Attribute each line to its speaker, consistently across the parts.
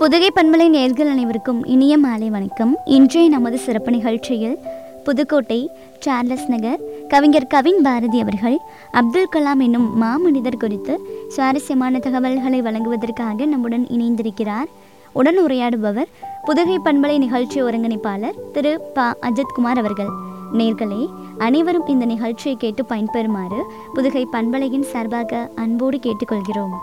Speaker 1: புதுகை பண்பலை நேர்கள் அனைவருக்கும் இனிய மாலை வணக்கம் இன்றைய நமது சிறப்பு நிகழ்ச்சியில் புதுக்கோட்டை சார்லஸ் நகர் கவிஞர் கவின் பாரதி அவர்கள் அப்துல் கலாம் என்னும் மாமனிதர் குறித்து சுவாரஸ்யமான தகவல்களை வழங்குவதற்காக நம்முடன் இணைந்திருக்கிறார் உடன் உரையாடுபவர் புதுகை பண்பலை நிகழ்ச்சி ஒருங்கிணைப்பாளர் திரு ப அஜித்குமார் அவர்கள் நேர்களே அனைவரும் இந்த நிகழ்ச்சியை கேட்டு பயன்பெறுமாறு புதுகை பண்பலையின் சார்பாக அன்போடு கேட்டுக்கொள்கிறோம்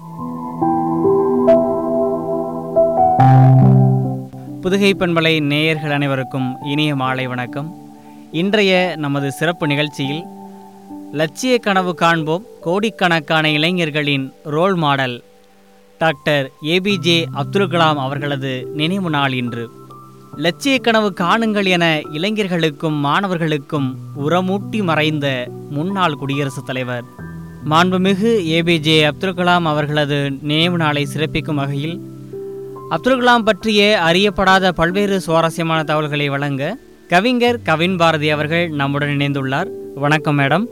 Speaker 2: புதுகை பண்பலை நேயர்கள் அனைவருக்கும் இனிய மாலை வணக்கம் இன்றைய நமது சிறப்பு நிகழ்ச்சியில் லட்சிய கனவு காண்போம் கோடிக்கணக்கான இளைஞர்களின் role model doctor APJ Abdul Kalam அவர்களது நினைவு நாள் இன்று லட்சிய கனவு காணுங்கள் என இளைஞர்களுக்கும் மாணவர்களுக்கும் உரமூட்டி மறைந்த முன்னாள் குடியரசுத் தலைவர் மாண்புமிகு ஏபிஜே அப்துல் கலாம் அவர்களது நினைவு நாளை சிறப்பிக்கும் வகையில் அப்துல் கலாம் பற்றிய அறியப்படாத பல்வேறு சுவாரஸ்யமான தகவல்களை வழங்க கவிஞர் கவின் பாரதி அவர்கள் நம்முடன் இணைந்துள்ளார் வணக்கம் மேடம்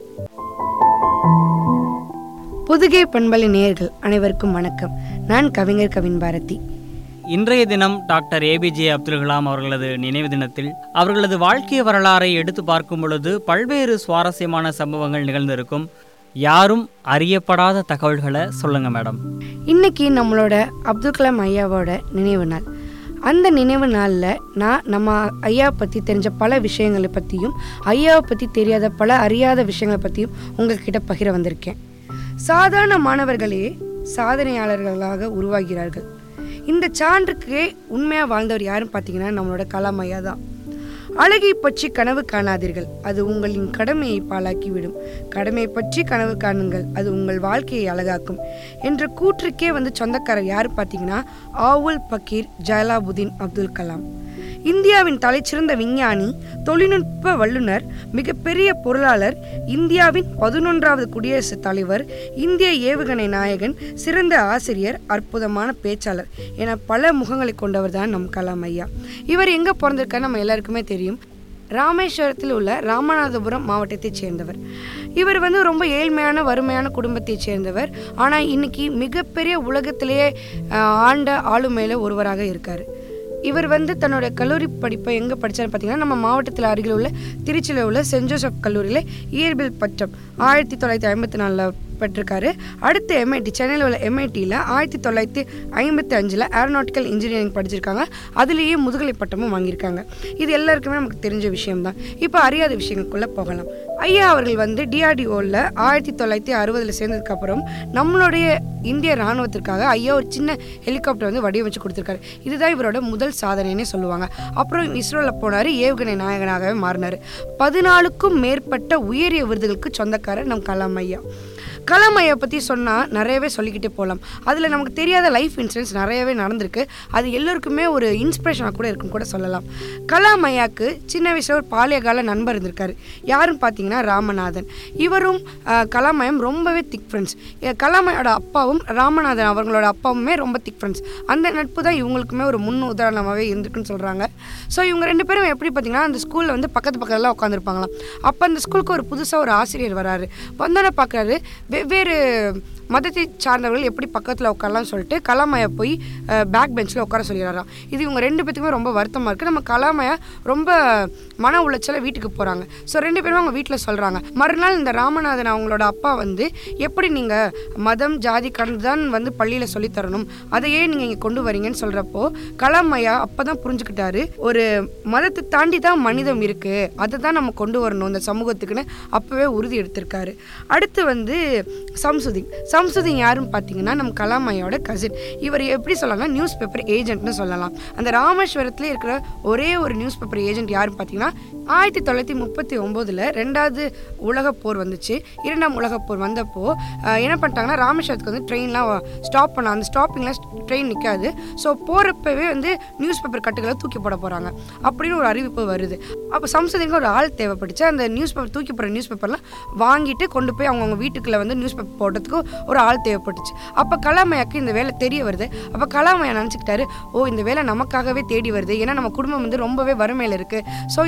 Speaker 3: புதுகை பண்பலை நேயர்கள் அனைவருக்கும் வணக்கம் நான் கவிஞர் கவின் பாரதி
Speaker 2: இன்றைய தினம் டாக்டர் ஏபிஜே அப்துல் கலாம் அவர்களது நினைவு தினத்தில் அவர்களது வாழ்க்கை வரலாறை எடுத்து பார்க்கும் பொழுது பல்வேறு சுவாரஸ்யமான சம்பவங்கள் நிகழ்ந்திருக்கும் யாரும் அறியப்படாத தகவல்களை சொல்லுங்க மேடம்
Speaker 3: இன்னைக்கு நம்மளோட அப்துல் கலாம் ஐயாவோட நினைவு நாள் அந்த நினைவு நாளில் நான் நம்ம ஐயாவை பற்றி தெரிஞ்ச பல விஷயங்களை பற்றியும் ஐயாவை பற்றி தெரியாத பல அறியாத விஷயங்களை பற்றியும் உங்ககிட்ட பகிர வந்திருக்கேன் சாதாரண மாணவர்களே சாதனையாளர்களாக உருவாகிறார்கள் இந்த சான்றுக்கே உண்மையாக வாழ்ந்தவர் யாருன்னு பார்த்தீங்கன்னா நம்மளோட கலாம் ஐயா தான் அழகை பற்றி கனவு காணாதீர்கள் அது உங்களின் கடமையை பாழாக்கிவிடும் கடமை பற்றி கனவு காணுங்கள் அது உங்கள் வாழ்க்கையை அழகாக்கும் என்ற கூற்றுக்கே வந்து சொந்தக்காரர் யார் பார்த்தீங்கன்னா ஆவுல் பக்கீர் ஜலாபுதீன் அப்துல் கலாம் இந்தியாவின் தலைச்சிறந்த விஞ்ஞானி தொழில்நுட்ப வல்லுனர் மிகப்பெரிய பொருளாளர் இந்தியாவின் பதினொன்றாவது குடியரசுத் தலைவர் இந்திய ஏவுகணை நாயகன் சிறந்த ஆசிரியர் அற்புதமான பேச்சாளர் என பல முகங்களை கொண்டவர் தான் நம் கலாம் ஐயா இவர் எங்கே பிறந்திருக்காரு நம்ம எல்லாருக்குமே தெரியும் ராமேஸ்வரத்தில் உள்ள ராமநாதபுரம் மாவட்டத்தைச் சேர்ந்தவர் இவர் வந்து ரொம்ப ஏழ்மையான வறுமையான குடும்பத்தைச் சேர்ந்தவர் ஆனால் இன்னைக்கு மிகப்பெரிய உலகத்திலேயே ஆஹ், ஆண்ட ஆளுமையில் ஒருவராக இருக்கார் இவர் வந்து தன்னோட கல்லூரி படிப்பை எங்கே படித்தார் பார்த்தீங்கன்னா நம்ம மாவட்டத்தில் அருகில் உள்ள திருச்சியில் உள்ள சென்ட் ஜோசப் கல்லூரியில் இயற்பியல் பட்டம் ஆயிரத்தி தொள்ளாயிரத்தி ஐம்பத்தி நாலில் பெற்றிருக்காரு அடுத்து எம்ஐடி சென்னையில் உள்ள எம்ஐடியில் ஆயிரத்தி தொள்ளாயிரத்தி ஐம்பத்தி அஞ்சில் ஏரோநாட்டிக்கல் இன்ஜினியரிங் படிச்சிருக்காங்க அதுலேயே முதுகலை பட்டமும் வாங்கியிருக்காங்க இது எல்லாருக்குமே நமக்கு தெரிஞ்ச விஷயம்தான் இப்போ அறியாத விஷயங்களுக்குள்ளே போகலாம் ஐயா அவர்கள் வந்து டிஆர்டிஓவில் ஆயிரத்தி தொள்ளாயிரத்தி அறுபதில் சேர்ந்ததுக்கப்புறம் நம்மளுடைய இந்திய இராணுவத்திற்காக ஐயா ஒரு சின்ன ஹெலிகாப்டர் வந்து வடிவமைச்சு கொடுத்துருக்காரு இதுதான் இவரோட முதல் சாதனைன்னே சொல்லுவாங்க அப்புறம் இஸ்ரோவில் போனார் ஏவுகணை நாயகனாகவே மாறினார் பதினாலுக்கும் மேற்பட்ட உயரிய விருதுகளுக்கு சொந்தக்காரர் நம் கலாம் ஐயா கலாம் ஐயா பற்றி சொன்னால் நிறையவே சொல்லிக்கிட்டே போகலாம் அதில் நமக்கு தெரியாத லைஃப் இன்சிடென்ட்ஸ் நிறையவே நடந்திருக்கு அது எல்லோருக்குமே ஒரு இன்ஸ்பிரேஷனாக கூட இருக்கும் கூட சொல்லலாம் கலாம் ஐயாக்கு சின்ன வயசில் ஒரு பாலிய கால நண்பர் இருந்திருக்காரு யாருன்னு பார்த்தீங்கன்னா ராமநாதன் இவரும் ஆஹ், கலாம் ஐயம் ரொம்பவே திக் ஃப்ரெண்ட்ஸ் கலாம் ஐயோட அப்பாவும் ராமநாதன் அவங்களோட அப்பாவுமே ரொம்ப திக் ஃப்ரெண்ட்ஸ் அந்த நட்பு தான் இவங்களுக்குமே ஒரு முன் உதாரணமாகவே இருந்திருக்குன்னு சொல்கிறாங்க ஸோ இவங்க ரெண்டு பேரும் எப்படி பார்த்தீங்கன்னா அந்த ஸ்கூலில் வந்து பக்கத்து பக்கத்தில் உட்காந்துருப்பாங்களாம் அப்போ அந்த ஸ்கூலுக்கு ஒரு புதுசாக ஒரு ஆசிரியர் வராரு வந்தோடனே பார்க்குறாரு வெவ்வேறு மதத்தை சார்ந்தவர்கள் எப்படி பக்கத்தில் உட்காரலாம்னு சொல்லிட்டு கலாமையா போய் பேக் பெஞ்சில் உட்கார சொல்லிடுறாராம் இது இவங்க ரெண்டு பேத்துக்குமே ரொம்ப வருத்தமாக இருக்குது நம்ம கலாமையா ரொம்ப மன உளைச்சல வீட்டுக்கு போகிறாங்க ஸோ ரெண்டு பேரும் அவங்க வீட்டில் சொல்கிறாங்க மறுநாள் இந்த ராமநாதன் அவங்களோட அப்பா வந்து எப்படி நீங்கள் மதம் ஜாதி கடந்து தான் வந்து பள்ளியில் சொல்லித் தரணும் அதையே நீங்கள் இங்கே கொண்டு வரீங்கன்னு சொல்கிறப்போ கலாமையா அப்போ தான் புரிஞ்சுக்கிட்டாரு ஒரு மதத்தை தாண்டி தான் மனிதம் இருக்குது அதை தான் நம்ம கொண்டு வரணும் இந்த சமூகத்துக்குன்னு அப்போவே உறுதி எடுத்திருக்காரு அடுத்து வந்து சம்சுதீன் சம்சுதீன் யாருன்னு பார்த்தீங்கன்னா நம்ம கலாம் ஐயாவோட கசின் இவர் எப்படி சொல்லலாம்னா நியூஸ் பேப்பர் ஏஜென்ட்னு சொல்லலாம் அந்த ராமேஸ்வரத்துல இருக்கிற ஒரே ஒரு நியூஸ் பேப்பர் ஏஜென்ட் யாருன்னு பார்த்தீங்கன்னா ஆயிரத்தி தொள்ளாயிரத்தி முப்பத்தி ஒம்போதில் ரெண்டாவது உலகப் போர் வந்துச்சு இரண்டாம் உலகப் போர் வந்தப்போ ஆஹ், என்ன பண்ணிட்டாங்கன்னா ராமேஸ்வரத்துக்கு வந்து ட்ரெயின்லாம் ஸ்டாப் பண்ண அந்த ஸ்டாப்பிங்கில் ட்ரெயின் நிற்காது ஸோ போகிறப்பவே வந்து நியூஸ் பேப்பர் கட்டுகளை தூக்கி போட போகிறாங்க அப்படின்னு ஒரு அறிவிப்பு வருது அப்போ சம்சதிக்கு ஒரு ஆள் தேவைப்பட்டுச்சு அந்த நியூஸ் பேப்பர் தூக்கி போடுற நியூஸ் பேப்பர்லாம் வாங்கிட்டு கொண்டு போய் அவங்கவுங்க வீட்டுக்குள்ளே வந்து நியூஸ் பேப்பர் போடுறதுக்கு ஒரு ஆள் தேவைப்பட்டுச்சு அப்போ கலாமையாக்கு இந்த வேலை தெரிய வருது அப்போ கலாமையா நினச்சிக்கிட்டாரு ஓ இந்த வேலை நமக்காகவே தேடி வருது ஏன்னா நம்ம குடும்பம் வந்து ரொம்பவே வறுமையில் இருக்குது ஸோ இந்த காசு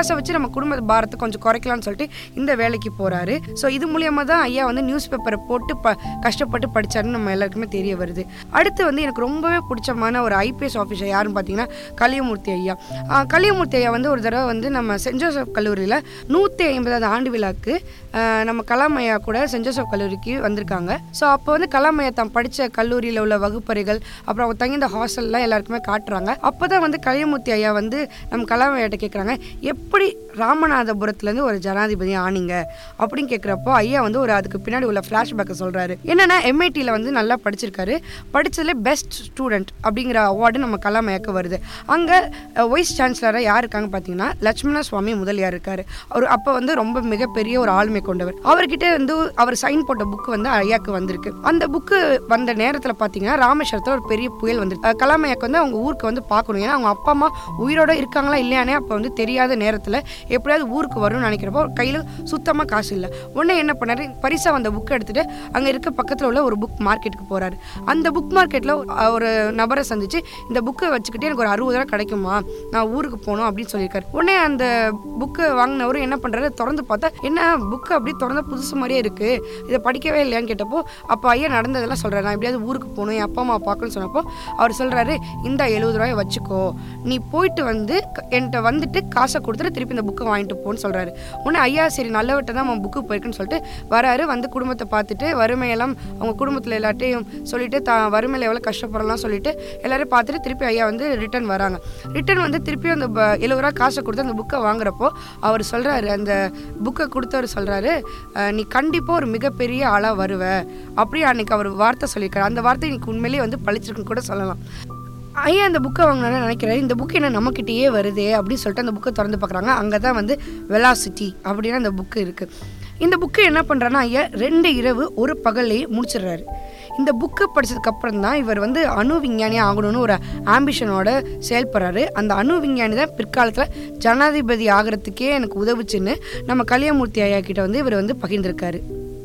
Speaker 3: காசை வச்சு நம்ம குடும்ப பாரத்தை கொஞ்சம் குறைக்கலாம்னு சொல்லிட்டு இந்த வேலைக்கு போகிறாரு ஸோ இது மூலியமாக தான் ஐயா வந்து நியூஸ் பேப்பரை போட்டு ப கஷ்டப்பட்டு படித்தாருன்னு நம்ம எல்லாருக்குமே தெரிய வருது அடுத்து வந்து எனக்கு ரொம்பவே பிடிச்சமான ஒரு ஐபிஎஸ் ஆஃபீஸர் யாருன்னு பார்த்தீங்கன்னா கலியமூர்த்தி ஐயா ஆஹ் கலியமூர்த்தி ஐயா வந்து ஒரு தடவை வந்து நம்ம சென்ட் ஜோசப் கல்லூரியில் நூற்றி ஐம்பதாவது ஆண்டு விழாக்கு ஆஹ் நம்ம கலாம் ஐயா கூட சென்ட் ஜோசப் கல்லூரிக்கு வந்திருக்காங்க ஸோ அப்போ வந்து கலாம் ஐயா தான் படித்த கல்லூரியில் உள்ள வகுப்பறைகள் அப்புறம் அவங்க தங்கியிருந்த ஹாஸ்டல்லாம் எல்லாருக்குமே காட்டுறாங்க அப்போ தான் வந்து கலியமூர்த்தி ஐயா வந்து நம்ம கலாம் ஐயாட்ட கேட்குறாங்க எப்படி ராமநாதபுரத்துலேருந்து ஒரு ஜனாதிபதி ஆனீங்க அப்படின்னு கேட்குறப்போ ஐயா வந்து ஒரு அதுக்கு பின்னாடி உள்ள ஃப்ளாஷ்பேக்கை சொல்கிறாரு என்னென்னா எம்ஐடியில் வந்து நல்லா படிச்சிருக்காரு படிச்சதுல பெஸ்ட் ஸ்டூடெண்ட் அப்படிங்கிற அவார்டு நம்ம கலாம் ஐயாக்கு வருது அங்கே வைஸ் சான்சலராக யார் இருக்காங்க பார்த்தீங்கன்னா லட்சுமண சுவாமி முதலியார் இருக்காரு அவர் அப்போ வந்து ரொம்ப மிகப்பெரிய ஒரு ஆளுமை கொண்டவர் அவர்கிட்ட வந்து அவர் சைன் போட்ட புக் வந்து ஐயாக்கு வந்திருக்கு அந்த புக்கு வந்த நேரத்தில் பார்த்தீங்கன்னா ராமேஸ்வரத்தில் ஒரு பெரிய புயல் வந்துருக்கு அஹ் கலாம் ஐயாக்கு வந்து அவங்க ஊருக்கு வந்து பார்க்கணும் ஏன்னா அவங்க அப்பா அம்மா உயிரோட இருக்காங்களா இல்லையானே அப்போ வந்து தெரியாத நேரத்தில் எப்படியாவது ஊருக்கு வரும்னு நினைக்கிறப்போ அவர் கையில் சுத்தமாக காசு இல்லை உடனே என்ன பண்ணாரு பரிசா வந்த புக் எடுத்துட்டு அங்கே இருக்க பக்கத்தில் உள்ள ஒரு புக் மார்க்கெட்டுக்கு போறாரு அந்த புக் மார்க்கெட்டில் ஒரு நபரை சந்திச்சு இந்த புக்கை வச்சுக்கிட்டு எனக்கு ஒரு அறுபது ரூபா கிடைக்குமா நான் ஊருக்கு போகணும் அப்படின்னு சொல்லியிருக்காரு உடனே அந்த புக்கை வாங்கினவரும் என்ன பண்றாரு திறந்து பார்த்தா என்ன புக்கு அப்படியே திறந்த புதுசு மாதிரியே இருக்கு இதை படிக்கவே இல்லையான்னு கேட்டப்போ அப்போ ஐயா நடந்ததெல்லாம் சொல்றாரு நான் எப்படியாவது ஊருக்கு போகணும் என் அப்பா அம்மா பார்க்கணும்னு சொன்னப்போ அவர் சொல்றாரு இந்த எழுபது ரூபாயை வச்சுக்கோ நீ போயிட்டு வந்து க- என்கிட்ட வந்துட்டு காசை கொடுத்துட்டு திருப்பி இந்த புக்கை வாங்கிட்டு போன்னு சொல்றாரு உடனே ஐயா சரி நல்லவட்ட தான் அவன் புக்கு போயிருக்குன்னு சொல்லிட்டு வராரு வந்து குடும்பத்தை பார்த்துட்டு வறுமையெல்லாம் அவங்க குடும்பத்தில் எல்லாட்டையும் சொல்லிட்டு தான் வறுமையில் எவ்வளோ கஷ்டப்படலாம் சொல்லிட்டு எல்லாரும் பார்த்துட்டு திருப்பி ஐயா வந்து ரிட்டர்ன் வராங்க ரிட்டர்ன் வந்து திருப்பி அந்த ப- எழுபது ரூபா காசை கொடுத்து அந்த புக்கை வாங்குறப்போ அவர் சொல்றாரு அந்த புக்கை கொடுத்தவர் சொல்றாரு "அஹ், நீ கண்டிப்பாக ஒரு மிகப்பெரிய ஆளாக வருவ அப்படியே அன்னைக்கு அவர் வார்த்தை சொல்லியிருக்காரு அந்த வார்த்தை இன்னைக்கு உண்மையிலேயே வந்து பழிச்சிருக்குன்னு கூட சொல்லலாம் ஐயா இந்த புக்கை வாங்கினா நினைக்கிறேன் இந்த புக்கு என்ன நம்மக்கிட்டேயே வருதே அப்படின்னு சொல்லிட்டு அந்த புக்கை திறந்து பார்க்குறாங்க அங்கே தான் வந்து வெலாசிட்டி அப்படின்னு அந்த புக்கு இருக்குது இந்த புக்கு என்ன பண்ணுறான்னா ஐயா ரெண்டு இரவு ஒரு பகல்லையே முடிச்சிடுறாரு இந்த புக்கை படிச்சதுக்கப்புறம் தான் இவர் வந்து அணு விஞ்ஞானி ஆகணும்னு ஒரு ஆம்பிஷனோட செயல்படுறாரு அந்த அணு விஞ்ஞானி தான் பிற்காலத்தில் ஜனாதிபதி ஆகிறதுக்கே எனக்கு உதவுச்சுன்னு நம்ம கலியமூர்த்தி ஐயா கிட்ட வந்து இவர் வந்து பகிர்ந்திருக்காரு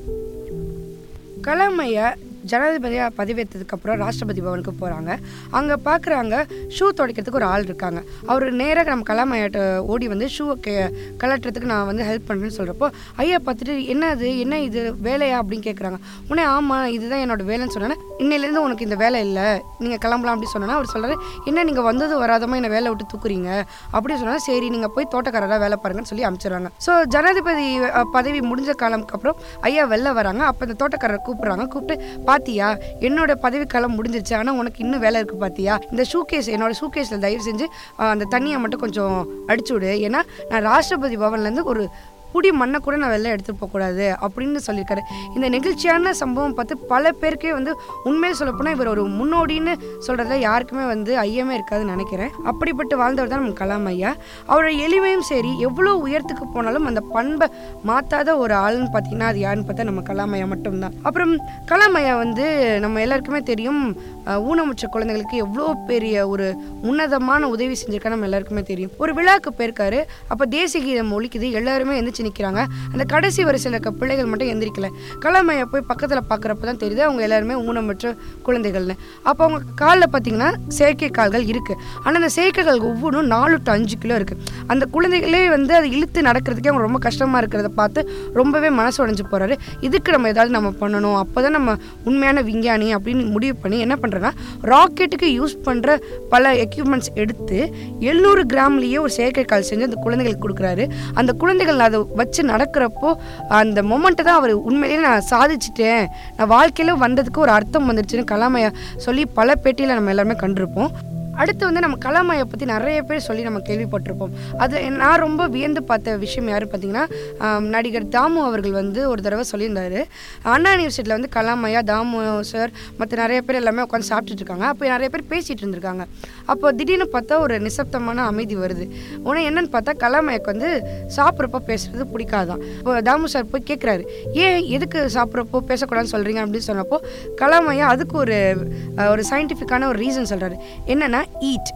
Speaker 3: கலாம் ஐயா ஜனாதிபதியாக பதவியேற்றதுக்கப்புறம் ராஷ்டிரபதி பவனுக்கு போகிறாங்க அங்கே பார்க்குறாங்க ஷூ துடைக்கிறதுக்கு ஒரு ஆள் இருக்காங்க அவர் நேராக நம்ம கலாம் ஐயாட்ட ஓடி வந்து ஷூவை கே கலட்டுறதுக்கு நான் வந்து ஹெல்ப் பண்ணுறேன்னு சொல்கிறப்போ ஐயா பார்த்துட்டு என்ன அது என்ன இது வேலையா அப்படின்னு கேட்குறாங்க உடனே ஆமாம் இதுதான் என்னோட வேலைன்னு சொன்னேன்னா இன்னையிலேருந்து உனக்கு இந்த வேலை இல்லை நீங்கள் கிளம்பலாம் அப்படின்னு சொன்னா அவர் சொல்கிறாரு என்ன நீங்கள் வந்தது வராதமா என்னை வேலை விட்டு தூக்குறீங்க அப்படின்னு சொன்னா சரி நீங்கள் போய் தோட்டக்காரராக வேலை பாருங்கன்னு சொல்லி அனுப்பிச்சிடுறாங்க ஸோ ஜனாதிபதி அஹ், பதவி முடிஞ்ச காலம்க்கு அப்புறம் ஐயா வெளில வராங்க அப்போ இந்த தோட்டக்காரரை கூப்பிடுறாங்க கூப்பிட்டு பாத்தியா என்னோட பதவி காலம் முடிஞ்சிருச்சு ஆனால் உனக்கு இன்னும் வேலை இருக்கு பாத்தியா இந்த ஷூகேஸ் என்னோட ஷூகேஸில் தயவு செஞ்சு அஹ், அந்த தண்ணியை மட்டும் கொஞ்சம் அடிச்சு விடு ஏன்னா நான் ராஷ்டிரபதி பவன்லேருந்து ஒரு புடி மண்ணை கூட நான் வெளில எடுத்துகிட்டு போகக்கூடாது அப்படின்னு சொல்லியிருக்காரு இந்த நெகிழ்ச்சியான சம்பவம் பார்த்து பல பேருக்கே வந்து உண்மையை சொல்லப்போனால் இவர் ஒரு முன்னோடின்னு சொல்கிறதுல யாருக்குமே வந்து ஐயமே இருக்காதுன்னு நினைக்கிறேன் அப்படிப்பட்டு வாழ்ந்தவர் தான் நம்ம கலாம் ஐயா அவரோட எளிமையும் சரி எவ்வளோ உயரத்துக்கு போனாலும் அந்த பண்பை மாற்றாத ஒரு ஆளுன்னு பார்த்தீங்கன்னா அது யாருன்னு பார்த்தா நம்ம கலாம் ஐயா மட்டும்தான் அப்புறம் கலாம் ஐயா வந்து நம்ம எல்லாருக்குமே தெரியும் அஹ், ஊனமுற்ற குழந்தைகளுக்கு எவ்வளோ பெரிய ஒரு உன்னதமான உதவி செஞ்சிருக்கா நம்ம எல்லாருக்குமே தெரியும் ஒரு விழாக்கு போயிருக்காரு அப்போ தேசிய கீதம் ஒலிக்குது எல்லாருமே எந்திரிச்சு நிற்கிறாங்க அந்த கடைசி வரிசையில் இருக்க பிள்ளைகள் மட்டும் எந்திரிக்கல கலாமையை போய் பக்கத்தில் பார்க்குறப்ப தான் தெரியுது அவங்க எல்லாருமே ஊனமுற்ற குழந்தைகள்னு அப்போ அவங்க காலில் பார்த்தீங்கன்னா செயற்கை கால்கள் இருக்குது ஆனால் அந்த செயற்கைகள் ஒவ்வொன்றும் நாலு டு அஞ்சு கிலோ இருக்குது அந்த குழந்தைகளே வந்து அதை இழுத்து நடக்கிறதுக்கே அவங்க ரொம்ப கஷ்டமாக இருக்கிறத பார்த்து ரொம்பவே மனசு உடைஞ்சு போகிறாரு இதுக்கு நம்ம ஏதாவது நம்ம பண்ணணும் அப்போ தான் நம்ம உண்மையான விஞ்ஞானி அப்படின்னு முடிவு பண்ணி என்ன பண்ணுறேன்னா ராக்கெட்டுக்கு யூஸ் பண்ணுற பல எக்யூப்மெண்ட்ஸ் எடுத்து எழுநூறு கிராம்லேயே ஒரு செயற்கை கால் செஞ்சு அந்த குழந்தைகளுக்கு கொடுக்குறாரு அந்த குழந்தைகள் அதை வச்சு நடக்கிறப்போ அந்த மொமெண்ட்டை தான் அவர் உண்மையிலேயே நான் சாதிச்சிட்டேன் நான் வாழ்க்கையில் வந்ததுக்கு ஒரு அர்த்தம் வந்துருச்சுன்னு கலாமையா சொல்லி பல பேட்டியில் நம்ம எல்லாருமே கண்டிருப்போம் அடுத்து வந்து நம்ம கலாமையை பற்றி நிறைய பேர் சொல்லி நம்ம கேள்விப்பட்டிருப்போம் அது நான் ரொம்ப வியந்து பார்த்த விஷயம் யாரு பார்த்தீங்கன்னா ஆம், நடிகர் தாமு அவர்கள் வந்து ஒரு தடவை சொல்லியிருந்தாரு அண்ணா யூனிவர்சிட்டியில் வந்து கலாமையா தாமு சார் மற்ற நிறைய பேர் எல்லாமே உட்காந்து சாப்பிட்டுட்டு இருக்காங்க அப்போ நிறைய பேர் பேசிகிட்டு இருந்திருக்காங்க அப்போ திடீர்னு பார்த்தா ஒரு நிசப்தமான அமைதி வருது உடனே என்னன்னு பார்த்தா கலாமையாக்கு வந்து சாப்பிட்றப்போ பேசுறது பிடிக்காதான் இப்போ தாமு சார் போய் கேட்குறாரு ஏன் எதுக்கு சாப்பிட்றப்போ பேசக்கூடாதுன்னு சொல்கிறீங்க அப்படின்னு சொன்னப்போ கலாமையா அதுக்கு ஒரு அஹ், ஒரு சயின்டிஃபிக்கான ஒரு ரீசன் சொல்கிறாரு என்னன்னா ஈட்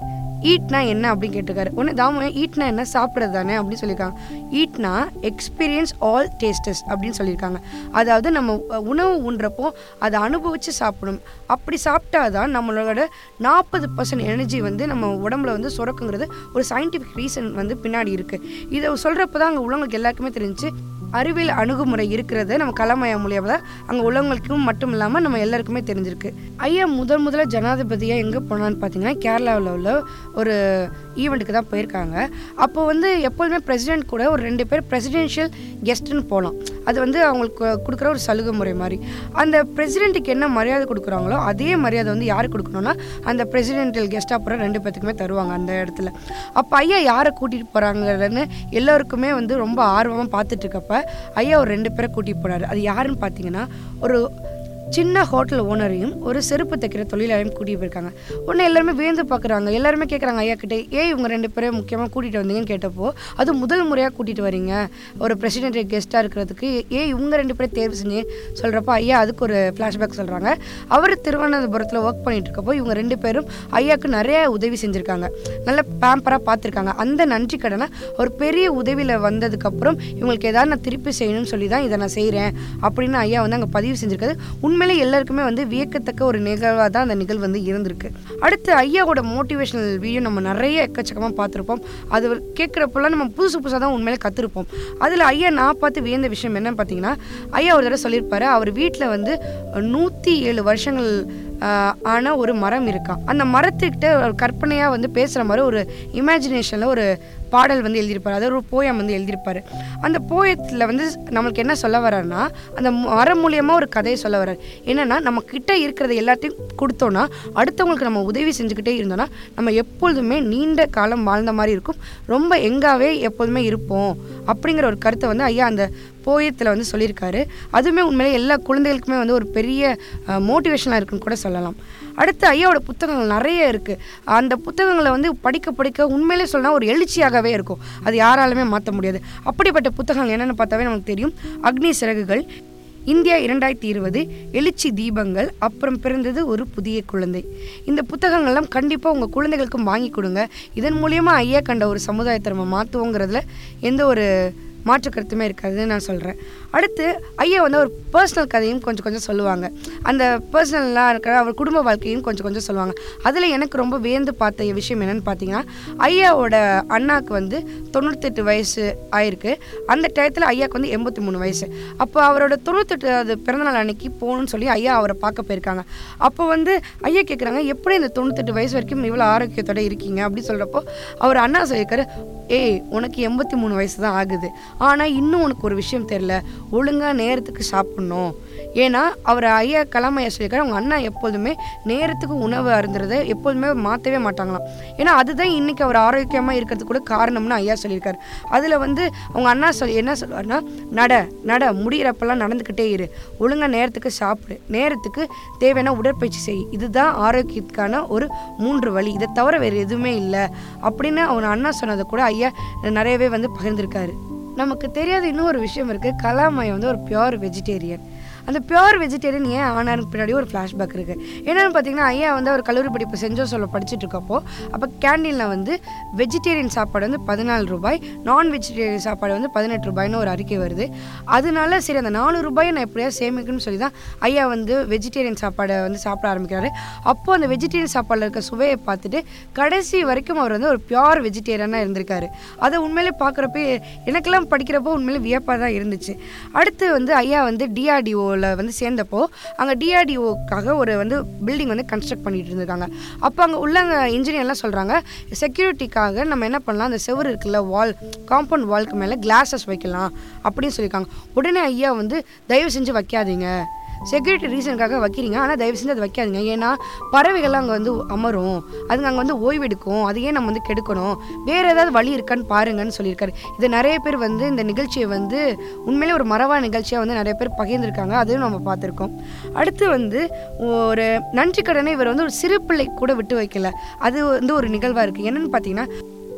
Speaker 3: ஈட்னா என்ன அப்படின்னு கேட்டிருக்காரு உடனே தாமு ஈட்னா என்ன சாப்பிட்றது தானே அப்படின்னு சொல்லியிருக்காங்க ஈட்னா எக்ஸ்பீரியன்ஸ் ஆல் டேஸ்டஸ் அப்படின்னு சொல்லியிருக்காங்க அதாவது நம்ம அஹ், உணவு உண்றப்போ அதை அனுபவித்து சாப்பிடணும் அப்படி சாப்பிட்டா தான் நம்மளோட நாற்பது பர்சன்ட் எனர்ஜி வந்து நம்ம உடம்புல வந்து சுரக்குங்கிறது ஒரு சயின்டிஃபிக் ரீசன் வந்து பின்னாடி இருக்குது இதை சொல்கிறப்ப தான் அங்கே உள்ளவங்களுக்கு எல்லாருக்குமே தெரிஞ்சு அறிவியல் அணுகுமுறை இருக்கிறது நம்ம கலமயா மூலியமாக தான் அங்கே உள்ளவங்களுக்கும் மட்டும் இல்லாமல் நம்ம எல்லாருக்குமே தெரிஞ்சிருக்கு ஐயா முதல் முதல்ல ஜனாதிபதியாக எங்கே போனான்னு பார்த்தீங்கன்னா கேரளாவில் உள்ள ஒரு ஈவெண்ட்டுக்கு தான் போயிருக்காங்க அப்போ வந்து எப்போதுமே பிரசிடென்ட் கூட ஒரு ரெண்டு பேர் பிரசிடென்ஷியல் கெஸ்ட்டுன்னு போகலாம் அது வந்து அவங்களுக்கு கொடுக்குற ஒரு சலுகை முறை மாதிரி அந்த பிரசிடென்ட்டுக்கு என்ன மரியாதை கொடுக்குறாங்களோ அதே மரியாதை வந்து யாருக்கு கொடுக்கணும்னா அந்த பிரசிடென்டல் கெஸ்ட்டாக போகிற ரெண்டு பேத்துக்குமே தருவாங்க அந்த இடத்துல அப்போ ஐயா யாரை கூட்டிகிட்டு போகிறாங்கன்னு எல்லோருக்குமே வந்து ரொம்ப ஆர்வமாக பார்த்துட்டு இருக்கப்ப ஐயா ஒரு ரெண்டு பேரை கூட்டிகிட்டு போனார் அது யாருன்னு பார்த்தீங்கன்னா ஒரு சின்ன ஹோட்டல் ஓனரையும் ஒரு செருப்பு தைக்கிற தொழிலாளையும் கூட்டிகிட்டு போயிருக்காங்க உடனே எல்லாருமே வியந்து பார்க்குறாங்க எல்லாருமே கேட்குறாங்க ஐயா கிட்டே ஏன் இவங்க ரெண்டு பேரும் முக்கியமாக கூட்டிகிட்டு வந்தீங்கன்னு கேட்டப்போ அது முதல் முறையாக கூட்டிகிட்டு வரீங்க ஒரு பிரசிடென்ட் கெஸ்ட்டாக இருக்கிறதுக்கு ஏன் இவங்க ரெண்டு பேரும் தேர்வு செஞ்சு சொல்கிறப்போ ஐயா அதுக்கு ஒரு ஃப்ளாஷ்பேக் சொல்கிறாங்க அவர் திருவனந்தபுரத்தில் ஒர்க் பண்ணிட்டு இருக்கப்போ இவங்க ரெண்டு பேரும் ஐயாவுக்கு நிறைய உதவி செஞ்சுருக்காங்க நல்ல பேம்பராக பார்த்துருக்காங்க அந்த நன்றி கடனை ஒரு பெரிய உதவியில் வந்ததுக்கப்புறம் இவங்களுக்கு ஏதாவது நான் திருப்பி செய்யணும்னு சொல்லி தான் இதை நான் செய்கிறேன் அப்படின்னு ஐயா வந்து அங்கே பதிவு செஞ்சுருக்காரு உண்மையிலே எல்லாருக்குமே வந்து வியக்கத்தக்க ஒரு நிகழ்வாக தான் அந்த நிகழ்வு வந்து இருந்திருக்கு அடுத்து ஐயாவோட மோட்டிவேஷனல் வீடியோ நம்ம நிறைய எக்கச்சக்கமாக பார்த்துருப்போம் அது கேட்குறப்பெல்லாம் நம்ம புதுசு புதுசாக தான் உண்மையிலே கற்றுருப்போம் அதில் ஐயா நான் பார்த்து வியந்த விஷயம் என்னன்னு பார்த்தீங்கன்னா ஐயா ஒரு தடவை சொல்லியிருப்பாரு அவர் வீட்டில் வந்து நூற்றி ஏழு வருஷங்கள் ஆஹ், ஆன ஒரு மரம் இருக்கான் அந்த மரத்துக்கிட்ட ஒரு கற்பனையாக வந்து பேசுகிற மாதிரி ஒரு இமேஜினேஷனில் ஒரு பாடல் வந்து எழுதியிருப்பார் அதாவது ஒரு போயம் வந்து எழுதியிருப்பார் அந்த போயத்தில் வந்து நம்மளுக்கு என்ன சொல்ல வர்றாருன்னா அந்த மரம் மூலியமாக ஒரு கதையை சொல்ல வர்றாரு என்னென்னா நம்ம கிட்ட இருக்கிறத எல்லாத்தையும் கொடுத்தோன்னா அடுத்தவங்களுக்கு நம்ம உதவி செஞ்சுக்கிட்டே இருந்தோன்னா நம்ம எப்பொழுதுமே நீண்ட காலம் வாழ்ந்த மாதிரி இருக்கும் ரொம்ப எங்காவே எப்போதுமே இருப்போம் அப்படிங்கிற ஒரு கருத்தை வந்து ஐயா அந்த போயத்தில் வந்து சொல்லியிருக்காரு அதுவுமே உண்மையிலே எல்லா குழந்தைகளுக்குமே வந்து ஒரு பெரிய மோட்டிவேஷனாக இருக்குன்னு கூட சொல்லலாம் அடுத்து ஐயாவோட புத்தகங்கள் நிறைய இருக்குது அந்த புத்தகங்களை வந்து படிக்க படிக்க உண்மையிலே சொல்லலாம் ஒரு எழுச்சியாகவே இருக்கும் அது யாராலுமே மாற்ற முடியாது அப்படிப்பட்ட புத்தகங்கள் என்னென்னு பார்த்தாவே நமக்கு தெரியும் அக்னி சிறகுகள் இந்தியா இரண்டாயிரத்தி இருபது எழுச்சி தீபங்கள் அப்புறம் பிறந்தது ஒரு புதிய குழந்தை இந்த புத்தகங்கள்லாம் கண்டிப்பாக உங்கள் குழந்தைகளுக்கும் வாங்கி கொடுங்க இதன் மூலியமாக ஐயா கண்ட ஒரு சமுதாயத்தை நம்ம மாற்றுவோங்கிறதுல எந்த ஒரு மாற்று கருத்துமே இருக்காதுன்னு நான் சொல்கிறேன் அடுத்து ஐயா வந்து ஒரு பர்சனல் கதையும் கொஞ்சம் கொஞ்சம் சொல்லுவாங்க அந்த பர்சனலாக இருக்கிற அவர் குடும்ப வாழ்க்கையும் கொஞ்சம் கொஞ்சம் சொல்லுவாங்க அதில் எனக்கு ரொம்ப வியந்து பார்த்த விஷயம் என்னென்னு பார்த்தீங்கன்னா ஐயாவோட அண்ணாக்கு வந்து தொண்ணூத்தெட்டு வயசு ஆயிருக்கு அந்த டயத்தில் ஐயாவுக்கு வந்து எண்பத்தி மூணு வயசு அப்போ அவரோட தொண்ணூத்தெட்டு அது பிறந்தநாள் அன்னைக்கு போகணும்னு சொல்லி ஐயா அவரை பார்க்க போயிருக்காங்க அப்போ வந்து ஐயா கேட்குறாங்க எப்படி இந்த தொண்ணூத்தெட்டு வயசு வரைக்கும் இவ்வளோ ஆரோக்கியத்தோட இருக்கீங்க அப்படி சொல்கிறப்போ அவர் அண்ணா சொல்லியிருக்காரு ஏய் உனக்கு எண்பத்தி மூணு வயசு தான் ஆகுது ஆனால் இன்னும் உனக்கு ஒரு விஷயம் தெரில ஒழுங்காக நேரத்துக்கு சாப்பிட்ணும் ஏன்னா அவர் ஐயா கலாமையா சொல்லியிருக்காரு அவங்க அண்ணா எப்போதுமே நேரத்துக்கு உணவு அருந்துறதை எப்போதுமே மாற்றவே மாட்டாங்களாம் ஏன்னா அதுதான் இன்னைக்கு அவர் ஆரோக்கியமாக இருக்கிறதுக்கு கூட காரணம்னு ஐயா சொல்லியிருக்காரு அதில் வந்து அவங்க அண்ணா சொல் என்ன சொல்லுவாருன்னா நட நட முடிகிறப்பெல்லாம் நடந்துக்கிட்டே இரு ஒழுங்காக நேரத்துக்கு சாப்பிடு நேரத்துக்கு தேவையான உடற்பயிற்சி செய் இதுதான் ஆரோக்கியத்துக்கான ஒரு மூன்று வழி இதை தவிர வேறு எதுவுமே இல்லை அப்படின்னு அவங்க அண்ணா சொன்னதை கூட ஐயா நிறையவே வந்து பகிர்ந்திருக்காரு நமக்கு தெரியாத இன்னும் ஒரு விஷயம் இருக்குது கலாமாய் வந்து ஒரு பியோர் வெஜிடேரியன் அந்த பியோர் வெஜிடேரியன் ஏன் ஆனாருக்கு பின்னாடி ஒரு ஃப்ளாஷ்பேக் இருக்குது என்னென்னு பார்த்தீங்கன்னா ஐயா வந்து அவர் கல்லூரி படிப்பு செஞ்சோ சொல்ல படிச்சுட்டு இருக்கப்போ அப்போ கேண்டீனில் வந்து வெஜிடேரியன் சாப்பாடு வந்து பதினாலு ரூபாய் நான் வெஜிடேரியன் சாப்பாடு வந்து பதினெட்டு ரூபாய்னு ஒரு அறிக்கை வருது அதனால சரி அந்த நாலு ரூபாயை நான் எப்படியாவது சேமிக்கணும்னு சொல்லி தான் ஐயா வந்து வெஜிடேரியன் சாப்பாடை வந்து சாப்பிட ஆரம்பிக்கிறாரு அப்போது அந்த வெஜிடேரியன் சாப்பாடில் இருக்க சுவையை பார்த்துட்டு கடைசி வரைக்கும் அவர் வந்து ஒரு பியோர் வெஜிடேரியனாக இருந்திருக்காரு அதை உண்மையிலே பார்க்குறப்ப எனக்கெல்லாம் படிக்கிறப்போ உண்மையிலே வியப்பாக தான் இருந்துச்சு அடுத்து வந்து ஐயா வந்து டிஆர்டிஓவில் வந்து சேர்ந்தப்போ அங்கே டிஆர்டிஓக்காக ஒரு வந்து பில்டிங் வந்து கன்ஸ்ட்ரக்ட் பண்ணிட்டு இருந்திருக்காங்க அப்போ அங்கே உள்ளங்க இன்ஜினியர்லாம் சொல்கிறாங்க செக்யூரிட்டிக்காக நம்ம என்ன பண்ணலாம் அந்த செவுரு இருக்குல்ல வால் காம்பவுண்ட் வால்க்கு மேலே கிளாஸஸ் வைக்கலாம் அப்படின்னு சொல்லியிருக்காங்க உடனே ஐயா வந்து தயவு செஞ்சு வைக்காதீங்க செக்யூரிட்டி ரீசனுக்காக வைக்கிறீங்க ஆனால் தயவு செஞ்சு அதை வைக்காதீங்க ஏன்னா பறவைகள்லாம் அங்கே வந்து அமரும் அதுங்க அங்கே வந்து ஓய்வெடுக்கும் அது ஏன் நம்ம வந்து கெடுக்கணும் வேறு ஏதாவது வழி இருக்கான்னு பாருங்கன்னு சொல்லியிருக்காரு இது நிறைய பேர் வந்து இந்த நிகழ்ச்சியை வந்து உண்மையிலே ஒரு மரவா நிகழ்ச்சியாக வந்து நிறைய பேர் பகிர்ந்திருக்காங்க அதையும் நம்ம பார்த்துருக்கோம் அடுத்து வந்து ஒரு நன்றி கடனை இவர் வந்து ஒரு சிறு பிள்ளை கூட விட்டு வைக்கல அது வந்து ஒரு நிகழ்வாக இருக்குது என்னென்னு பார்த்தீங்கன்னா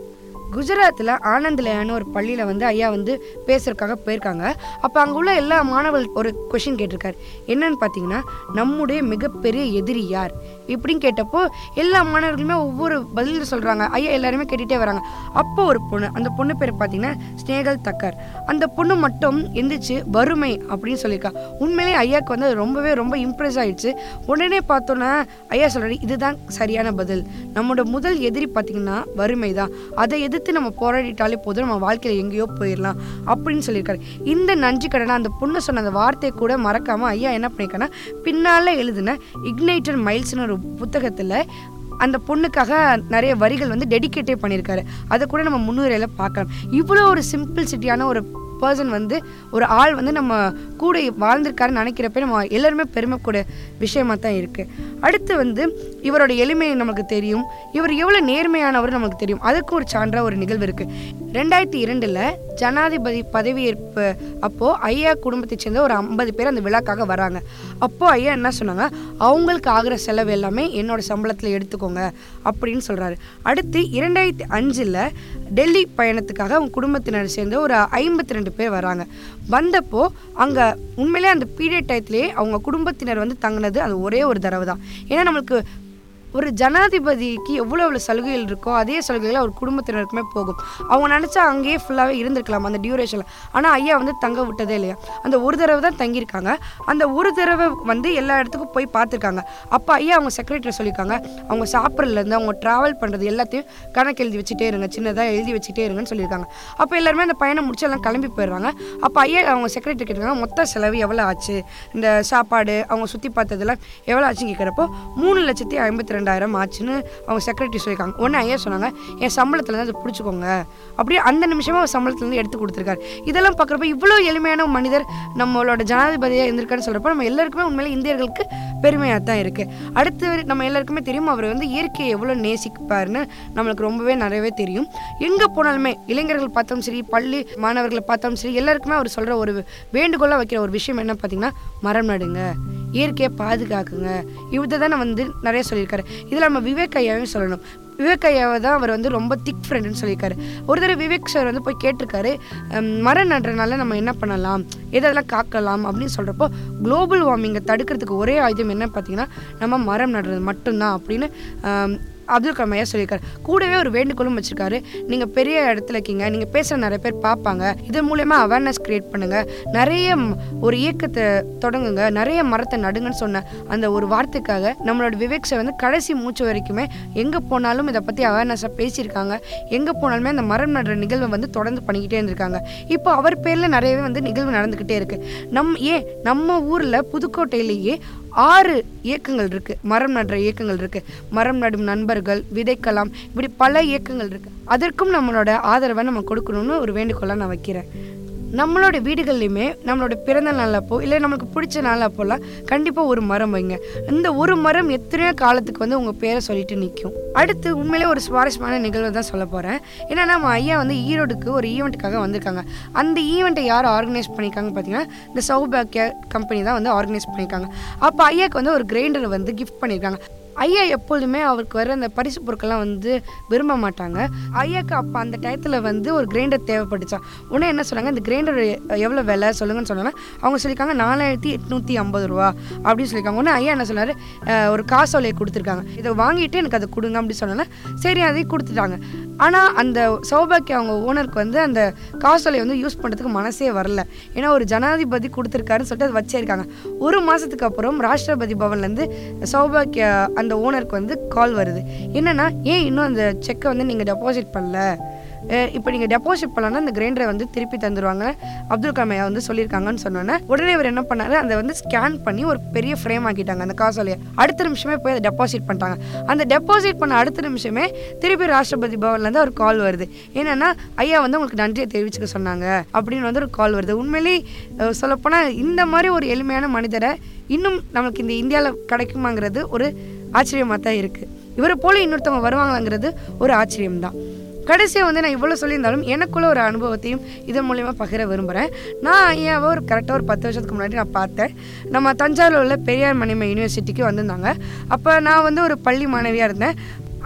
Speaker 3: குஜராத்தில் ஆனந்த்லயான்னு ஒரு பள்ளியில் வந்து ஐயா வந்து பேசுறதுக்காக போயிருக்காங்க அப்போ அங்கே உள்ள எல்லா மாணவர்கள் ஒரு கொஷின் கேட்டிருக்காரு என்னன்னு பார்த்தீங்கன்னா நம்முடைய மிகப்பெரிய எதிரி யார் இப்படின்னு கேட்டப்போ எல்லா மாணவர்களுமே ஒவ்வொரு பதில் சொல்கிறாங்க ஐயா எல்லாருமே கேட்டுகிட்டே வராங்க அப்போ ஒரு பொண்ணு அந்த பொண்ணு பேர் பார்த்தீங்கன்னா ஸ்னேகல் தக்கர் அந்த பொண்ணு மட்டும் எந்திரிச்சு வறுமை அப்படின்னு சொல்லியிருக்கா உண்மையிலேயே ஐயாவுக்கு வந்து அது ரொம்பவே ரொம்ப இம்ப்ரெஸ் ஆயிடுச்சு உடனே பார்த்தோன்னா ஐயா சொல்கிறாரு இதுதான் சரியான பதில் நம்மளோட முதல் எதிரி பார்த்தீங்கன்னா வறுமை தான் அதை எதிர்த்து நம்ம போராடிட்டாலே போதும் நம்ம வாழ்க்கையில் எங்கேயோ போயிடலாம் அப்படின்னு சொல்லியிருக்காரு இந்த நன்றி கடனை அந்த பொண்ணு சொன்ன அந்த வார்த்தையை கூட மறக்காமல் ஐயா என்ன பண்ணியிருக்காருன்னா பின்னால் எழுதின இக்னைட்டர் மைல்ஸ்னு ஒரு புத்தகத்தில் அந்த பொண்ணுக்காக நிறைய வரிகள் வந்து டெடிகேட்டே பண்ணியிருக்காரு அதை கூட நம்ம முன்னுரையில் பார்க்கலாம் இவ்வளோ ஒரு சிம்பிள்சிட்டியான ஒரு பர்சன் வந்து ஒரு ஆள் வந்து நம்ம கூட வாழ்ந்திருக்காருன்னு நினைக்கிறப்ப நம்ம எல்லாருமே பெருமை கூட விஷயமா தான் இருக்குது அடுத்து வந்து இவரோட எளிமை நமக்கு தெரியும் இவர் எவ்வளோ நேர்மையானவர் நமக்கு தெரியும் அதுக்கு ஒரு சான்றா ஒரு நிகழ்வு இருக்குது ரெண்டாயிரத்தி இரண்டில் ஜனாதிபதி பதவியேற்பு அப்போது ஐயா குடும்பத்தை சேர்ந்த ஒரு ஐம்பது பேர் அந்த விழாக்காக வராங்க அப்போது ஐயா என்ன சொன்னாங்க அவங்களுக்கு ஆகிற செலவு எல்லாமே என்னோட சம்பளத்தில் எடுத்துக்கோங்க அப்படின்னு சொல்கிறாரு அடுத்து இரண்டாயிரத்தி அஞ்சில் டெல்லி பயணத்துக்காக அவங்க குடும்பத்தினர் சேர்ந்து ஒரு ஐம்பத்தி ரெண்டு பேர் வராங்க வந்தப்போ அங்கே உண்மையிலே அந்த பீரியட் டயத்துலேயே அவங்க குடும்பத்தினர் வந்து தங்கினது அது ஒரே ஒரு தடவை தான் ஏன்னா நம்மளுக்கு ஒரு ஜனாதிபதிக்கு எவ்வளோ எவ்வளோ சலுகைகள் இருக்கோ அதே சலுகைகள் அவர் குடும்பத்தினருக்குமே போகும் அவங்க நினச்சா அங்கேயே ஃபுல்லாகவே இருந்திருக்கலாம் அந்த டியூரேஷனில் ஆனால் ஐயா வந்து தங்க விட்டதே இல்லையா அந்த ஒரு தடவை தான் தங்கியிருக்காங்க அந்த ஒரு தடவை வந்து எல்லா இடத்துக்கும் போய் பார்த்துருக்காங்க அப்போ ஐயா அவங்க செக்ரட்டரி சொல்லியிருக்காங்க அவங்க சாப்பிட்றதுலேருந்து அவங்க ட்ராவல் பண்ணுறது எல்லாத்தையும் கணக்கு எழுதி வச்சுட்டே இருங்க சின்னதாக எழுதி வச்சுட்டே இருங்கன்னு சொல்லியிருக்காங்க அப்போ எல்லாருமே அந்த பயணம் முடிச்சு எல்லாம் கிளம்பி போயிடுறாங்க அப்போ ஐயா அவங்க செக்ரட்டரி கேட்டிருக்காங்க மொத்த செலவு எவ்வளோ ஆச்சு இந்த சாப்பாடு அவங்க சுற்றி பார்த்ததெல்லாம் எவ்வளோ ஆச்சுன்னு கேட்குறப்போ மூணு லட்சத்தி ஐம்பத்தி ரெண்டாயிரம் ஆச்சுன்னு அவங்க செக்ரட்டரி சொல்லியிருக்காங்க உடனே ஐயா சொன்னாங்க என் சம்பளத்தில் அதை பிடிச்சிக்கோங்க அப்படியே அந்த நிமிஷமா அவர் சம்பளத்துலேருந்து எடுத்து கொடுத்துருக்காரு இதெல்லாம் பார்க்குறப்ப இவ்வளோ எளிமையான ஒரு மனிதர் நம்மளோட ஜனாதிபதியாக இருந்திருக்கான்னு சொல்கிறப்ப நம்ம எல்லாருக்குமே உண்மையிலே இந்தியர்களுக்கு பெருமையாக தான் இருக்குது அடுத்து நம்ம எல்லாருக்குமே தெரியும் அவர் வந்து இயற்கையை எவ்வளோ நேசிப்பாருன்னு நம்மளுக்கு ரொம்பவே நிறையவே தெரியும் எங்கே போனாலுமே இளைஞர்கள் பார்த்தாலும் சரி பள்ளி மாணவர்களை பார்த்தாலும் சரி எல்லாருக்குமே அவர் சொல்கிற ஒரு வேண்டுகோளாக வைக்கிற ஒரு விஷயம் என்ன பார்த்தீங்கன்னா மரம் நடுங்க இயற்கையை பாதுகாக்குங்க இதை தான் வந்து நிறைய சொல்லியிருக்காரு இதில் நம்ம விவேக் ஐயாவையும் சொல்லணும் விவேக் ஐயாவை தான் அவர் வந்து ரொம்ப திக் ஃப்ரெண்டுன்னு சொல்லியிருக்காரு ஒரு தடவை விவேக் சார் வந்து போய் கேட்டிருக்காரு "ஹம், மரம் நடுறதுனால நம்ம என்ன பண்ணலாம் எதெல்லாம் காக்கலாம் அப்படின்னு சொல்கிறப்போ குளோபல் வார்மிங்கை தடுக்கிறதுக்கு ஒரே ஆயுதம் என்ன பார்த்தீங்கன்னா நம்ம மரம் நடுறது மட்டும்தான் அப்படின்னு ஹம், அப்துல் கலாம் ஐயா சொல்லியிருக்காரு கூடவே ஒரு வேண்டுகோளும் வச்சிருக்காரு நீங்கள் பெரிய இடத்துல இருக்கீங்க நீங்கள் பேசுகிற நிறைய பேர் பார்ப்பாங்க இதன் மூலயமா அவேர்னஸ் கிரியேட் பண்ணுங்க நிறைய ம், ஒரு இயக்கத்தை தொடங்குங்க நிறைய மரத்தை நடுங்கன்னு சொன்ன அந்த ஒரு வார்த்தைக்காக நம்மளோட விவேக் சார் வந்து கடைசி மூச்சு வரைக்குமே எங்கே போனாலும் இதை பற்றி அவேர்னஸாக பேசியிருக்காங்க எங்கே போனாலுமே அந்த மரம் நடுற நிகழ்வை வந்து தொடர்ந்து பண்ணிக்கிட்டே இருந்திருக்காங்க இப்போ அவர் பேரில் நிறையவே வந்து நிகழ்வு நடந்துக்கிட்டே இருக்கு நம் ஏன் நம்ம ஊரில் புதுக்கோட்டையிலேயே ஆறு இயக்கங்கள் இருக்கு மரம் நடுற இயக்கங்கள் இருக்கு மரம் நடும் நண்பர்கள் விதைக்கலாம் இப்படி பல இயக்கங்கள் இருக்கு அதற்கும் நம்மளோட ஆதரவை நம்ம கொடுக்கணும்னு ஒரு வேண்டுகோளாக நான் வைக்கிறேன் நம்மளோட வீடுகள்லையுமே நம்மளோட பிறந்த நாள் அப்போ இல்லை நம்மளுக்கு பிடிச்ச நாள் அப்போல்லாம் கண்டிப்பாக ஒரு மரம் வைங்க இந்த ஒரு மரம் எத்தனையோ காலத்துக்கு வந்து உங்கள் பேரை சொல்லிட்டு நிற்கும் அடுத்து உண்மையிலே ஒரு சுவாரஸ்யமான நிகழ்வு தான் சொல்ல போகிறேன் ஏன்னா நம்ம ஐயா வந்து ஈரோடுக்கு ஒரு ஈவெண்ட்டுக்காக வந்திருக்காங்க அந்த ஈவெண்ட்டை யார் ஆர்கனைஸ் பண்ணியிருக்காங்க பார்த்தீங்கன்னா இந்த சௌபாக்கிய கம்பெனி தான் வந்து ஆர்கனைஸ் பண்ணியிருக்காங்க அப்போ ஐயாக்கு வந்து ஒரு கிரைண்டர் வந்து கிஃப்ட் பண்ணியிருக்காங்க ஐயா எப்பொழுதுமே அவருக்கு வர அந்த பரிசு பொருட்கள்லாம் வந்து விரும்ப மாட்டாங்க ஐயாக்கு அப்போ அந்த டயத்தில் வந்து ஒரு கிரைண்டர் தேவைப்பட்டுச்சான் உடனே என்ன சொன்னாங்க இந்த கிரைண்டர் எவ்வளோ விலை சொல்லுங்கன்னு சொன்னாங்க அவங்க சொல்லியிருக்காங்க நாலாயிரத்தி எட்நூற்றி ஐம்பது ரூபா அப்படின்னு சொல்லியிருக்காங்க உடனே ஐயா என்ன சொன்னார் ஒரு காசோலையை கொடுத்துருக்காங்க இதை வாங்கிட்டு எனக்கு அதை கொடுங்க அப்படின்னு சொன்னோன்னே சரி அதையும் கொடுத்துட்டாங்க ஆனால் அந்த சௌபாக்கிய அவங்க ஓனருக்கு வந்து அந்த காசோலையை வந்து யூஸ் பண்ணுறதுக்கு மனசே வரல ஏன்னா ஒரு ஜனாதிபதி கொடுத்துருக்காருன்னு சொல்லிட்டு அதை வச்சிருக்காங்க ஒரு மாதத்துக்கு அப்புறம் ராஷ்டிரபதி பவன்லேருந்து சௌபாக்கிய அந்த ஓனருக்கு வந்து கால் வருது என்னன்னா ஏன் இன்னும் அந்த செக்கை வந்து நீங்கள் டெபாசிட் பண்ணல அஹ் இப்போ நீங்கள் டெபாசிட் பண்ணலன்னா அந்த கிரைண்டரை வந்து திருப்பி தந்துடுவாங்க அப்துல் கலாம் ஐயா வந்து சொல்லியிருக்காங்கன்னு சொன்னோன்னே உடனே இவர் என்ன பண்ணாரு அதை வந்து ஸ்கேன் பண்ணி ஒரு பெரிய ஃப்ரேம் ஆக்கிட்டாங்க அந்த காசோலையை அடுத்த நிமிஷமே போய் அதை டெபாசிட் பண்ணிட்டாங்க அந்த டெபாசிட் பண்ண அடுத்த நிமிஷமே திருப்பி ராஷ்டிரபதி பவன்லேருந்து ஒரு கால் வருது என்னன்னா ஐயா வந்து உங்களுக்கு நன்றியை தெரிவிச்சுக்க சொன்னாங்க அப்படின்னு வந்து ஒரு கால் வருது உண்மையிலேயே அஹ் சொல்லப்போனால் இந்த மாதிரி ஒரு எளிமையான மனிதரை இன்னும் நம்மளுக்கு இந்த இந்தியாவில் கிடைக்குமாங்கிறது ஒரு ஆச்சரியமாக தான் இருக்குது இவரை போல இன்னொருத்தவங்க வருவாங்களாங்கிறது ஒரு ஆச்சரியம்தான் கடைசியாக வந்து நான் இவ்வளோ சொல்லியிருந்தாலும் எனக்குள்ள ஒரு அனுபவத்தையும் இதன் மூலயமா பகிர விரும்புகிறேன் நான் ஐயாவை ஒரு கரெக்டாக ஒரு பத்து வருஷத்துக்கு முன்னாடி நான் பார்த்தேன் நம்ம தஞ்சாவூரில் உள்ள பெரியார் மணிம யூனிவர்சிட்டிக்கு வந்திருந்தாங்க அப்போ நான் வந்து ஒரு பள்ளி மாணவியாக இருந்தேன்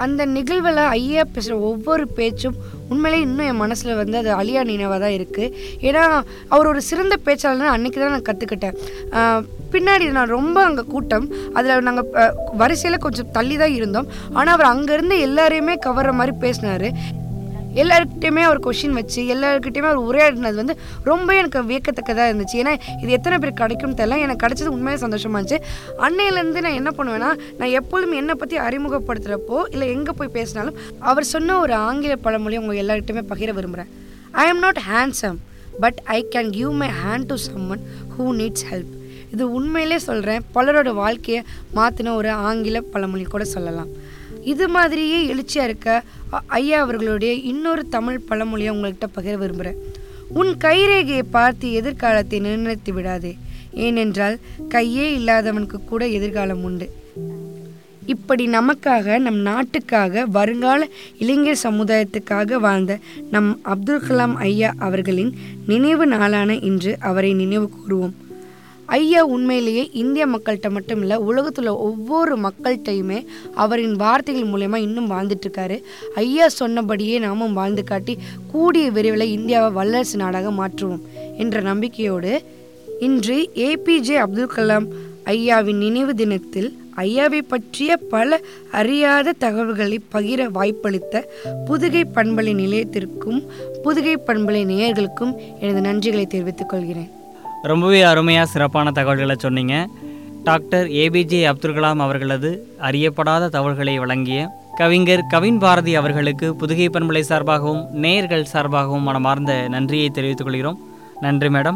Speaker 3: அந்த நிகழ்வில் ஐயா பேசுகிற ஒவ்வொரு பேச்சும் உண்மையிலே இன்னும் என் மனசில் வந்து அது அழியா நினைவாக தான் இருக்குது ஏன்னா அவர் ஒரு சிறந்த பேச்சாளர்னு அன்றைக்கி தான் நான் கற்றுக்கிட்டேன் பின்னாடி நான் ரொம்ப அங்கே கூட்டம் அதில் நாங்கள் வரிசையில் கொஞ்சம் தள்ளி தான் இருந்தோம் ஆனால் அவர் அங்கேருந்து எல்லாரையுமே கவர்ற மாதிரி பேசினார் எல்லாருக்கிட்டையுமே அவர் கொஷின் வச்சு எல்லாருக்கிட்டையுமே அவர் உரையாடினது வந்து ரொம்ப எனக்கு வியக்கத்தக்கதாக இருந்துச்சு ஏன்னா இது எத்தனை பேர் கிடைக்கும்னு தெரியல எனக்கு கிடைச்சது உண்மையாக சந்தோஷமா இருந்துச்சு அன்னையிலேருந்து நான் என்ன பண்ணுவேன்னா நான் எப்பொழுதும் என்னை பற்றி அறிமுகப்படுத்துகிறப்போ இல்லை எங்கே போய் பேசினாலும் அவர் சொன்ன ஒரு ஆங்கில பழமொழி உங்கள் எல்லார்கிட்டையுமே பகிர விரும்புகிறேன் I am not handsome but I can give my hand to someone who needs help இது உண்மையிலே சொல்கிறேன் பலரோட வாழ்க்கையை மாற்றின ஒரு ஆங்கில பழமொழி கூட சொல்லலாம் இது மாதிரியே எழுச்சியாக இருக்க அ- ஐயா அவர்களுடைய இன்னொரு தமிழ் பழமொழியை உங்கள்கிட்ட பகிர விரும்புகிறேன் உன் கைரேகையை பார்த்து எதிர்காலத்தை நிர்ணயித்து விடாதே ஏனென்றால் கையே இல்லாதவனுக்கு கூட எதிர்காலம் உண்டு இப்படி நமக்காக நம் நாட்டுக்காக வருங்கால இளைஞர் சமுதாயத்துக்காக வாழ்ந்த நம் அப்துல் கலாம் ஐயா அவர்களின் நினைவு நாளான இன்று அவரை நினைவு கூறுவோம் ஐயா உண்மையிலேயே இந்திய மக்கள்கிட்ட மட்டும் இல்லை உலகத்தில் ஒவ்வொரு மக்கள்கிட்டையுமே அவரின் வார்த்தைகள் மூலயமா இன்னும் வாழ்ந்துட்டு இருக்காரு ஐயா சொன்னபடியே நாமும் வாழ்ந்து காட்டி கூடிய விரைவில் இந்தியாவை வல்லரசு நாடாக மாற்றுவோம் என்ற நம்பிக்கையோடு இன்று ஏபிஜே அப்துல் கலாம் ஐயாவின் நினைவு தினத்தில் ஐயாவை பற்றிய பல அறியாத தகவல்களை பகிர வாய்ப்பளித்த புதுகை பண்பலை நிலையத்திற்கும் புதுகை பண்பலை நேயர்களுக்கும் எனது நன்றிகளை தெரிவித்துக் கொள்கிறேன்
Speaker 2: ரொம்பவே அருமையாக சிறப்பான தகவல்களை சொன்னீங்க டாக்டர் ஏபிஜே அப்துல் கலாம் அவர்களது அறியப்படாத தகவல்களை வழங்கிய கவிஞர் கவின் பாரதி அவர்களுக்கு புதுகை பண்பலை சார்பாகவும் நேயர்கள் சார்பாகவும் மனமார்ந்த நன்றியை தெரிவித்துக் கொள்கிறோம் நன்றி மேடம்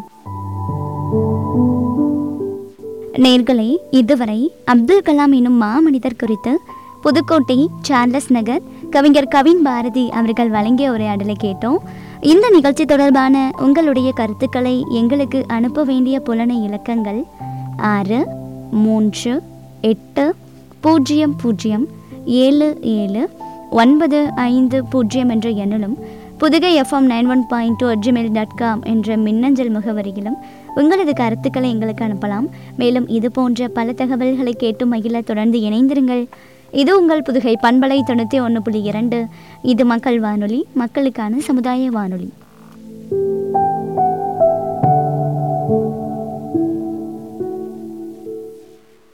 Speaker 1: நேர்களே இதுவரை அப்துல் கலாம் எனும் மாமனிதர் குறித்து புதுக்கோட்டை சார்லஸ் நகர் கவிஞர் கவின் பாரதி அவர்கள் வழங்கிய உரையாடலை கேட்டோம் இந்த நிகழ்ச்சி தொடர்பான உங்களுடைய கருத்துக்களை எங்களுக்கு அனுப்ப வேண்டிய புலன இலக்கங்கள் ஆறு மூன்று எட்டு பூஜ்ஜியம் பூஜ்ஜியம் ஏழு ஏழு ஒன்பது ஐந்து பூஜ்ஜியம் என்ற எண்ணிலும் Pudugai FM nine one point two at gmail dot com என்ற மின்னஞ்சல் முகவரியிலும் உங்களது கருத்துக்களை எங்களுக்கு அனுப்பலாம் மேலும் இது போன்ற பல தகவல்களை கேட்டு மகிழ தொடர்ந்து இணைந்திருங்கள் இது உங்கள் புதுகை பண்பலை தொண்ணூற்றி ஒன்று புள்ளி இரண்டு இது மக்கள் வானொலி மக்களுக்கான சமுதாய வானொலி